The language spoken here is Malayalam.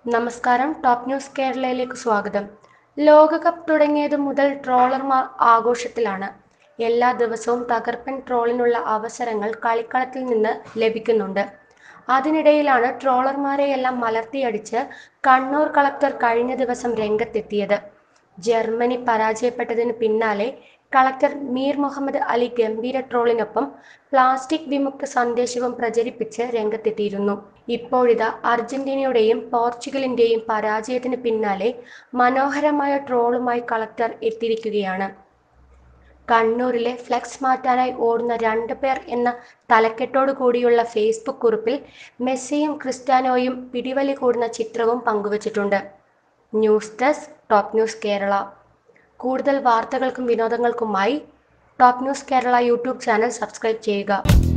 നമസ്കാരം ടോപ്പ് ന്യൂസ് കേരളയിലേക്ക് സ്വാഗതം ലോകകപ്പ് തുടങ്ങിയത് മുതൽ ട്രോളർമാർ ആഘോഷത്തിലാണ് എല്ലാ ദിവസവും തകർപ്പൻ ട്രോളിനുള്ള അവസരങ്ങൾ കളിക്കളത്തിൽ നിന്ന് ലഭിക്കുന്നുണ്ട് അതിനിടയിലാണ് ട്രോളർമാരെയെല്ലാം മലർത്തിയടിച്ച് കണ്ണൂർ കളക്ടർ കഴിഞ്ഞ ദിവസം രംഗത്തെത്തിയത് ജർമ്മനി പരാജയപ്പെട്ടതിന് പിന്നാലെ കളക്ടർ മീർ മുഹമ്മദ് അലി ഗംഭീര ട്രോളിനൊപ്പം പ്ലാസ്റ്റിക് വിമുക്ത സന്ദേശവും പ്രചരിപ്പിച്ച് രംഗത്തെത്തിയിരുന്നു ഇപ്പോഴിതാ അർജന്റീനയുടെയും പോർച്ചുഗലിന്റെയും പരാജയത്തിന് പിന്നാലെ മനോഹരമായ ട്രോളുമായി കളക്ടർ എത്തിയിരിക്കുകയാണ് കണ്ണൂരിലെ ഫ്ലെക്സ് മാറ്റാനായി ഓടുന്ന രണ്ട് പേർ എന്ന തലക്കെട്ടോടു കൂടിയുള്ള ഫേസ്ബുക്ക് കുറിപ്പിൽ മെസ്സിയും ക്രിസ്ത്യാനോയും പിടിവലി കൂടുന്ന ചിത്രവും പങ്കുവച്ചിട്ടുണ്ട് news desk top news Kerala കൂടുതൽ വാർത്തകൾക്കും വിനോദങ്ങൾക്കുമായി top news Kerala YouTube channel subscribe ചെയ്യുക